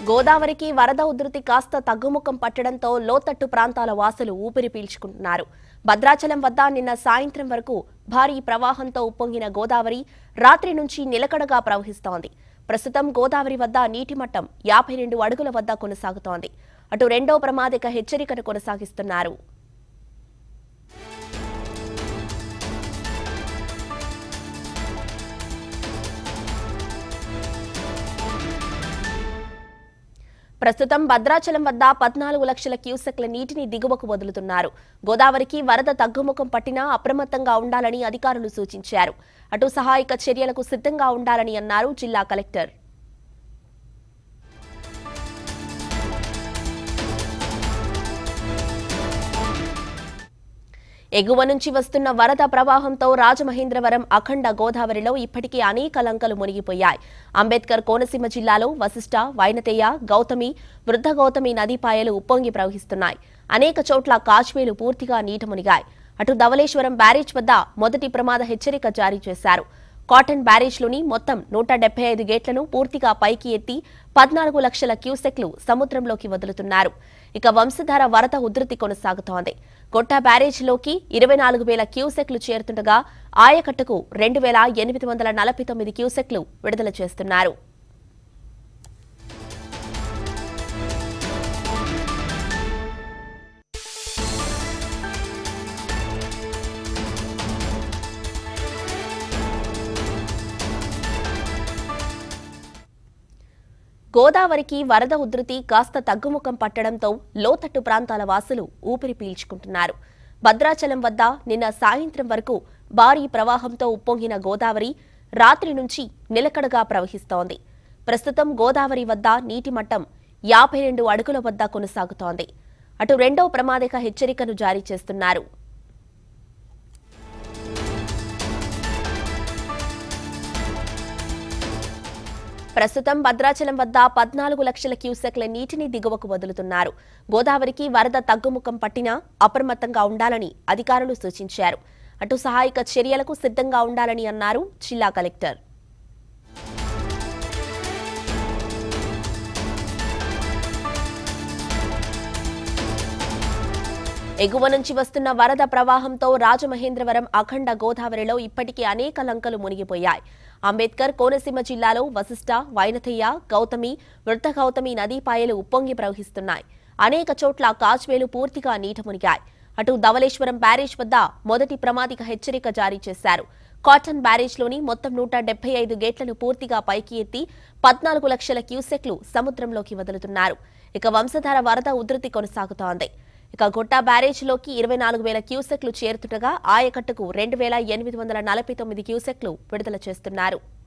గోదావరికి వరద ఉధృతి కాస్త తగ్గుముఖం పట్టడంతో లోతట్టు ప్రాంతాల వాసులు ఊపిరి పీల్చుకుంటున్నారు భద్రాచలం వద్ద నిన్న సాయంత్రం వరకు భారీ ప్రవాహంతో ఉప్పొంగిన గోదావరి రాత్రి నుంచి నిలకడగా ప్రవహిస్తోంది ప్రస్తుతం గోదావరి వద్ద నీటి మట్టం యాభై రెండు అడుగుల వద్ద కొనసాగుతోంది అటు రెండో ప్రమాదిక హెచ్చరికను కొనసాగిస్తున్నారు ప్రస్తుతం భద్రాచలం వద్ద పద్నాలుగు లక్షల క్యూసెక్ల నీటిని దిగువకు వదులుతున్నారు గోదావరికి వరద తగ్గుముఖం పట్టినా అప్రమత్తంగా ఉండాలని అధికారులు సూచించారు అటు సహాయక చర్యలకు సిద్ధంగా ఉండాలని అన్నారు జిల్లా కలెక్టర్ ఎగువ నుంచి వస్తున్న వరద ప్రవాహంతో రాజమహేంద్రవరం అఖండ గోదావరిలో ఇప్పటికే అనేక లంకలు మునిగిపోయాయి అంబేద్కర్ కోనసీమ జిల్లాలో వశిష్ట వైనతేయ గౌతమి వృద్ధ గౌతమి నదీపాయలు ఉప్పొంగి ప్రవహిస్తున్నాయి అనేక చోట్ల కాజ్వేలు పూర్తిగా నీట మునిగాయి అటు ధవళేశ్వరం బ్యారేజ్ వద్ద మొదటి ప్రమాద హెచ్చరిక జారీ చేశారు కాటన్ బ్యారేజ్లోని మొత్తం నూట డెబ్బై ఐదు గేట్లను పూర్తిగా పైకి ఎత్తి పద్నాలుగు లక్షల క్యూసెక్లు సముద్రంలోకి వదులుతున్నారు ఇక వంశధార వరద ఉధృతి కొనసాగుతోంది గొట్ట బ్యారేజ్లోకి ఇరవై నాలుగు వేల క్యూసెక్లు చేరుతుండగా ఆయకట్టుకు రెండు వేల ఎనిమిది వందల నలభై తొమ్మిది క్యూసెక్లు విడుదల చేస్తున్నారు గోదావరికి వరద ఉధృతి కాస్త తగ్గుముఖం పట్టడంతో లోతట్టు ప్రాంతాల వాసులు ఊపిరి పీల్చుకుంటున్నారు భద్రాచలం వద్ద నిన్న సాయంత్రం వరకు భారీ ప్రవాహంతో ఉప్పొంగిన గోదావరి రాత్రి నుంచి నిలకడగా ప్రవహిస్తోంది ప్రస్తుతం గోదావరి వద్ద నీటి మట్టం యాభై రెండు అడుగుల వద్ద కొనసాగుతోంది అటు రెండో ప్రమాదక హెచ్చరికను జారీ చేస్తున్నారు ప్రస్తుతం భద్రాచలం వద్ద పద్నాలుగు లక్షల క్యూసెక్ల నీటిని దిగువకు వదులుతున్నారు గోదావరికి వరద తగ్గుముఖం పట్టినా అప్రమత్తంగా ఉండాలని అధికారులు సూచించారు అటు సహాయక చర్యలకు సిద్ధంగా ఉండాలని అన్నారు జిల్లా కలెక్టర్ ఎగువ నుంచి వస్తున్న వరద ప్రవాహంతో రాజమహేంద్రవరం అఖండ గోదావరిలో ఇప్పటికే అనేక లంకలు మునిగిపోయాయి అంబేద్కర్ కోనసీమ జిల్లాలో వశిష్ట వైనతయ్య గౌతమి వృద్ధ గౌతమి నదీపాయలు ఉప్పొంగి ప్రవహిస్తున్నాయి అనేక చోట్ల కాజ్వేలు పూర్తిగా నీట మునిగాయి అటు ధవళేశ్వరం బ్యారేజ్ వద్ద మొదటి ప్రమాదిక హెచ్చరిక జారీ చేశారు కాటన్ బ్యారేజ్లోని మొత్తం నూట డెబ్బై ఐదు గేట్లను పూర్తిగా పైకి ఎత్తి పద్నాలుగు లక్షల క్యూసెక్లు సముద్రంలోకి వదులుతున్నారు ఇక వంశధార వరద ఉధృతి కొనసాగుతోంది ఇక గొట్ట బ్యారేజ్లోకి ఇరవై నాలుగు వేల క్యూసెక్లు చేరుతుండగా ఆయకట్టుకు రెండు వేల ఎనిమిది వందల నలభై తొమ్మిది క్యూసెక్లు విడుదల చేస్తున్నారు